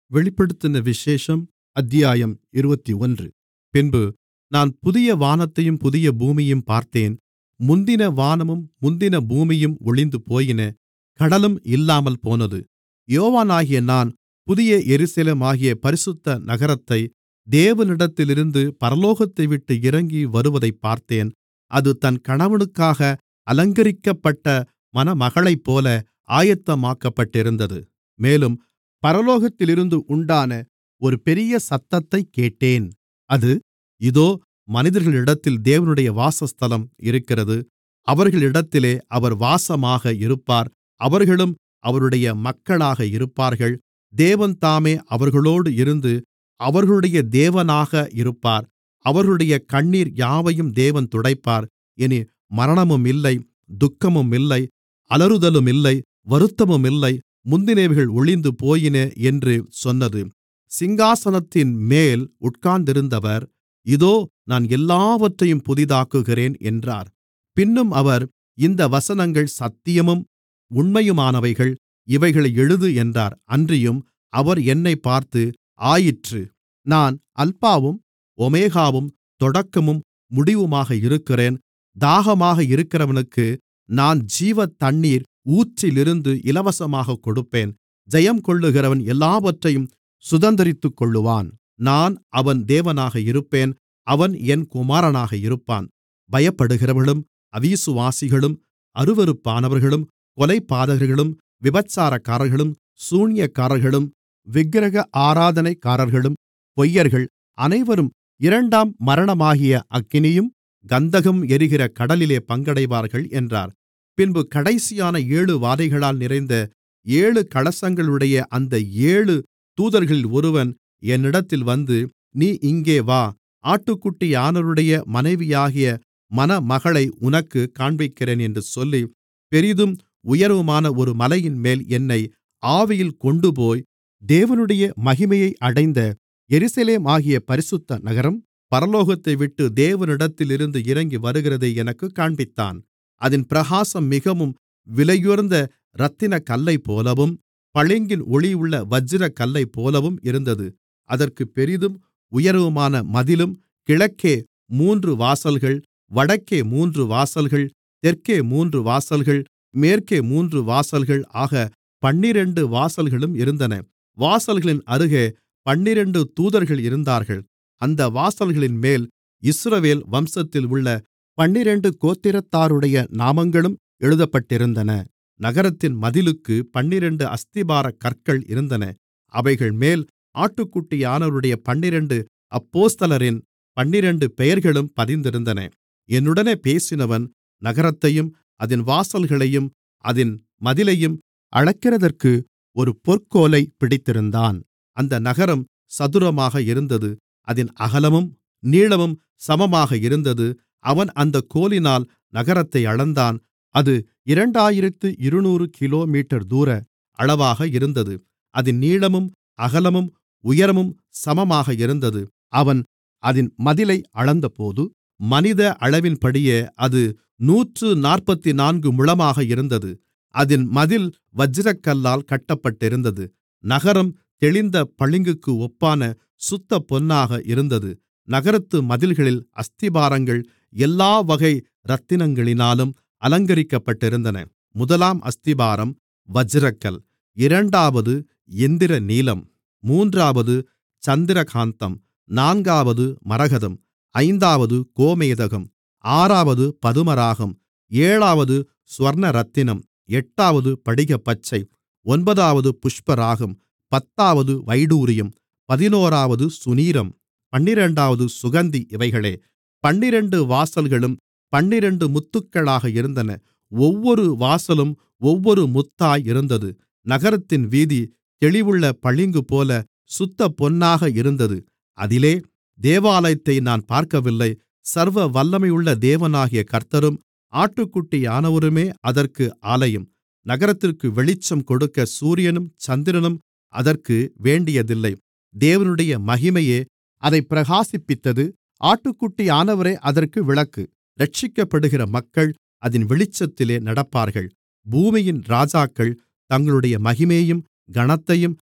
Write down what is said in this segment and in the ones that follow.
வெளிப்படுத்தின விசேஷம் அத்தியாயம் இருபத்தொன்று பின்பு நான் புதிய வானத்தையும் புதிய பூமியையும் பார்த்தேன் முந்தின வானமும் முந்தின பூமியும் ஒழிந்துபோயின கடலும் இல்லாமல்போனது யோவானாகிய நான் புதிய எருசலேமாகிய பரிசுத்த நகரத்தை தேவனிடத்திலிருந்து பரலோகத்தைவிட்டு இறங்கி வருவதைப் பார்த்தேன் அது தன் கணவனுக்காக அலங்கரிக்கப்பட்ட மணமகளைப்போல ஆயத்தமாக்கப்பட்டிருந்தது மேலும் பரலோகத்திலிருந்து உண்டான ஒரு பெரிய சத்தத்தைக் கேட்டேன் அது இதோ மனிதர்களிடத்தில் தேவனுடைய வாசஸ்தலம் இருக்கிறது அவர்களிடத்திலே அவர் வாசமாக இருப்பார் அவர்களும் அவருடைய மக்களாக இருப்பார்கள் தேவன்தாமே அவர்களோடு இருந்து அவர்களுடைய தேவனாக இருப்பார் அவர்களுடைய கண்ணீர் யாவையும் தேவன் துடைப்பார் இனி மரணமும் இல்லை துக்கமும் இல்லை அலறுதலும் இல்லை வருத்தமும் இல்லை முந்தினவைகள் ஒழிந்துபோயின என்று சொன்னது சிங்காசனத்தின்மேல் உட்கார்ந்திருந்தவர் இதோ நான் எல்லாவற்றையும் புதிதாக்குகிறேன் என்றார் பின்னும் அவர் இந்த வசனங்கள் சத்தியமும் உண்மையுமானவைகள் இவைகளை எழுது என்றார் அன்றியும் அவர் என்னைப் பார்த்து ஆயிற்று நான் அல்பாவும் ஓமெகாவும் தொடக்கமும் முடிவுமாக இருக்கிறேன் தாகமாக இருக்கிறவனுக்கு நான் ஜீவத்தண்ணீர் ஊற்றிலிருந்து இலவசமாகக் கொடுப்பேன் ஜெயங்கொள்ளுகிறவன் எல்லாவற்றையும் சுதந்தரித்துக்கொள்ளுவான் நான் அவன் தேவனாக இருப்பேன் அவன் என் குமாரனாக இருப்பான் பயப்படுகிறவர்களும் அவிசுவாசிகளும் அருவருப்பானவர்களும் கொலைபாதகர்களும் விபசாரக்காரர்களும் சூனியக்காரர்களும் விக்கிரக ஆராதனைக்காரர்களும் பொய்யர்கள் அனைவரும் இரண்டாம் மரணமாகிய அக்கினியும் கந்தகமும் எரிகிற கடலிலே பங்கடைவார்கள் என்றார் பின்பு கடைசியான ஏழு வாதைகளால் நிறைந்த ஏழு கலசங்களுடைய அந்த ஏழு தூதர்களில் ஒருவன் என்னிடத்தில் வந்து நீ இங்கே வா ஆட்டுக்குட்டியானவருடைய மனைவியாகிய மணமகளை உனக்குக் காண்பிக்கிறேன் என்று சொல்லி பெரிதும் உயரவுமான ஒரு மலையின்மேல் என்னை ஆவியில் கொண்டுபோய் தேவனுடைய மகிமையை அடைந்த எருசலேமாகிய பரிசுத்த நகரம் பரலோகத்தைவிட்டு தேவனிடத்திலிருந்து இறங்கி வருகிறதை எனக்குக் காண்பித்தான் அதின் பிரகாசம் மிகவும் விலையுயர்ந்த இரத்தினக் கல்லைப்போலவும் பளிங்கின் ஒளியுள்ள வச்சிரக் கல்லைப்போலவும் இருந்தது அதற்குப் பெரிதும் உயரவுமான மதிலும் கிழக்கே மூன்று வாசல்கள் வடக்கே மூன்று வாசல்கள் தெற்கே மூன்று வாசல்கள் மேற்கே மூன்று வாசல்கள் ஆக பன்னிரண்டு வாசல்களும் இருந்தன வாசல்களின் அருகே பன்னிரண்டு தூதர்கள் இருந்தார்கள் அந்த வாசல்களின்மேல் இஸ்ரவேல் வம்சத்தில் உள்ள பன்னிரண்டு கோத்திரத்தாருடைய நாமங்களும் எழுதப்பட்டிருந்தன நகரத்தின் மதிலுக்கு பன்னிரண்டு அஸ்திபாரக் கற்கள் இருந்தன அவைகள்மேல் ஆட்டுக்குட்டியானவருடைய பன்னிரண்டு அப்போஸ்தலரின் பன்னிரண்டு பெயர்களும் பதிந்திருந்தன என்னுடனே பேசினவன் நகரத்தையும் அதின் வாசல்களையும் அதின் மதிலையும் அளக்கிறதற்கு ஒரு பொற்கோலை பிடித்திருந்தான் அந்த நகரம் சதுரமாக இருந்தது அதின் அகலமும் நீளமும் சமமாக இருந்தது அவன் அந்தக் கோலினால் நகரத்தை அளந்தான் அது இரண்டாயிரத்து இருநூறு கிலோமீட்டர் தூர அளவாக இருந்தது அதின் நீளமும் அகலமும் உயரமும் சமமாக இருந்தது அவன் அதின் மதிலை அளந்தபோது மனித அளவின்படியே அது நூற்று நாற்பத்துநான்கு முழமாக இருந்தது அதின் மதில் வச்சிரக்கல்லால் கட்டப்பட்டிருந்தது நகரம் தெளிந்த பளிங்குக்கு ஒப்பான சுத்தப் பொன்னாக இருந்தது நகரத்து மதில்களில் அஸ்திபாரங்கள் எல்லா வகை இரத்தினங்களினாலும் அலங்கரிக்கப்பட்டிருந்தன முதலாம் அஸ்திபாரம் வச்சிரக்கல் இரண்டாவது இந்திரநீலம் மூன்றாவது சந்திரகாந்தம் நான்காவது மரகதம் ஐந்தாவது கோமேதகம் ஆறாவது பதுமராகம் ஏழாவது சுவர்ணரத்தினம் எட்டாவது படிகப்பச்சை ஒன்பதாவது புஷ்பராகம் பத்தாவது வைடூரியம் பதினோராவது சுநீரம் பன்னிரண்டாவது சுகந்தி இவைகளே பன்னிரண்டு வாசல்களும் பன்னிரண்டு முத்துக்களாக இருந்தன ஒவ்வொரு வாசலும் ஒவ்வொரு முத்தாய் இருந்தது நகரத்தின் வீதி தெளிவுள்ள பளிங்குபோல சுத்தப் பொன்னாக இருந்தது அதிலே தேவாலயத்தை நான் பார்க்கவில்லை சர்வ வல்லமையுள்ள தேவனாகிய கர்த்தரும் ஆட்டுக்குட்டியானவருமே அதற்கு ஆலயம் நகரத்திற்கு வெளிச்சம் கொடுக்க சூரியனும் சந்திரனும் அதற்கு வேண்டியதில்லை தேவனுடைய மகிமையே அதைப் பிரகாசிப்பித்தது ஆட்டுக்குட்டியானவரே அதற்கு விளக்கு இரட்சிக்கப்படுகிற மக்கள் அதின் வெளிச்சத்திலே நடப்பார்கள் பூமியின் ராஜாக்கள் தங்களுடைய மகிமையையும் கனத்தையும்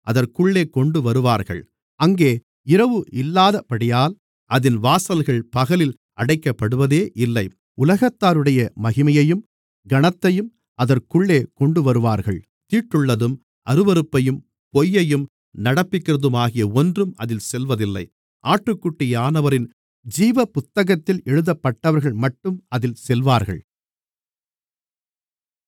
அதற்குள்ளே கொண்டுவருவார்கள் அங்கே இரவு இல்லாதபடியால் அதின் வாசல்கள் பகலில் அடைக்கப்படுவதே இல்லை உலகத்தாருடைய மகிமையையும் கனத்தையும் அதற்குள்ளே கொண்டுவருவார்கள் தீட்டுள்ளதும் அருவருப்பையும் பொய்யையும் நடப்பிக்கிறதுமாகிய ஒன்றும் அதில் செல்வதில்லை ஆட்டுக்குட்டியானவரின் ஜீவபுத்தகத்தில் எழுதப்பட்டவர்கள்மட்டும் அதில் செல்வார்கள்